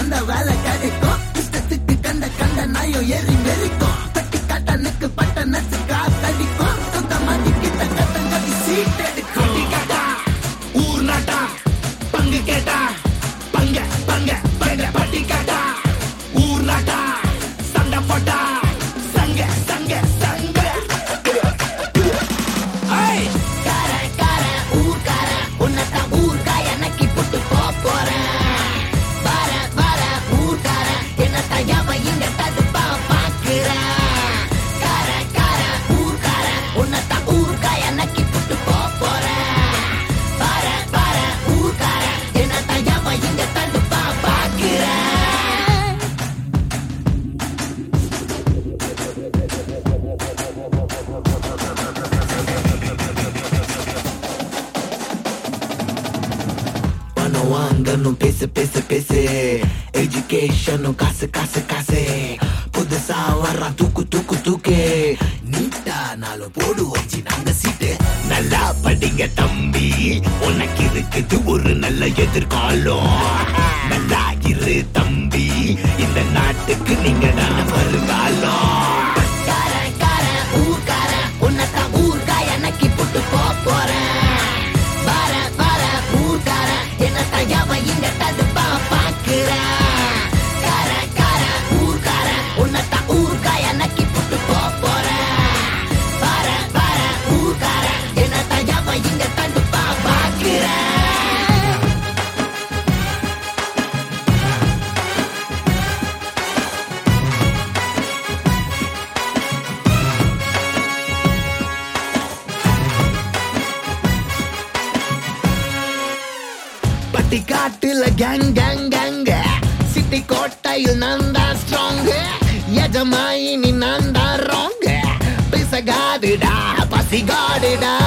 அந்த வேலை கிடைக்கும் இஷ்டத்துக்கு கண்ட கண்ட நாயும் ஏறி மெரிக்கும் தட்டி கட்டனுக்கு பட்ட நச்சு காத்தடிக்கும் சுத்த மாட்டி கிட்ட கட்டங்கடி சீட் எடுக்கும் அடி கேட்டா ஊர் நாட்டா பங்கு கேட்டா பங்க பங்க பங்க பட்டி கேட்டா ஊர் நாட்டா சண்டை போட்டா சங்க சங்க சங்க ஐய் கார கார ஊர்கார உன்னதான் ஊர்காய நக்கி புட்டு போறேன் வர வர ஊர்கார என்னத்தான் எவன் இங்க தடுப்பா பாக்குறேன் கார கார ஊர்கார உன்னதான் ஊர்காய நக்கி புட்டு போறேன் வர வர ஊர்கார என்னத்தான் எவன் இங்க தடுப்பா பாக்குறேன் பணம் வாங்கணும் பேசு பேசு பேசு எஜுகேஷனும் காசு காசு காசு புதுசா வர்றான் தூக்கு தூக்கு தூக்கு நீட்டா நாளும் போடுவோம் ஜி நாங்க சீட்டு நல்லா படிங்க தம்பி உனக்கு இருக்குது ஒரு நல்ல எதிர்காலம் நல்லா இரு தம்பி இந்த நாட்டுக்கு நீங்க தான் வருங்காலம் காரன் காரன் ஊர்காரன் உன்னதான் ஊர்காய நக்கி புட்டு போறேன் வர வர ஊர்கார என்னத்தான் எவன் இங்க தடுப்பா பாக்குறேன் கார கார ஊர்கார உன்னத்தான் ஊர்காய நக்கி புட்டு போறேன் வர வர ஊர்கார என்னத்தான் எவன் இங்க தடுப்பா பாக்குறேன் பட்டி காட்டுல கேங் கேங் கேங்க சிட்டி கோட்டையில் நான் தான் ஸ்ட்ராங் எஜமாயினி நான் தான் ராங் பிசகாடுடா பசிகாடுடா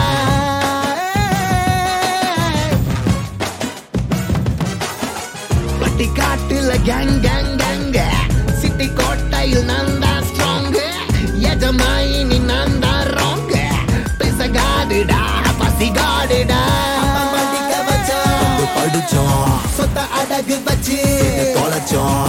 பட்டி காட்டுல கேங் கேங் கேங்க சிட்டி கோட்டையில் நான் தான் ஸ்ட்ராங் எஜமாயினி நான் தான் ராங் பிசகாடுடா பசிகாடுடா படிக்க வச்சோம் படிச்சோம் சொத்த அடகு வச்சு தொலைச்சோம்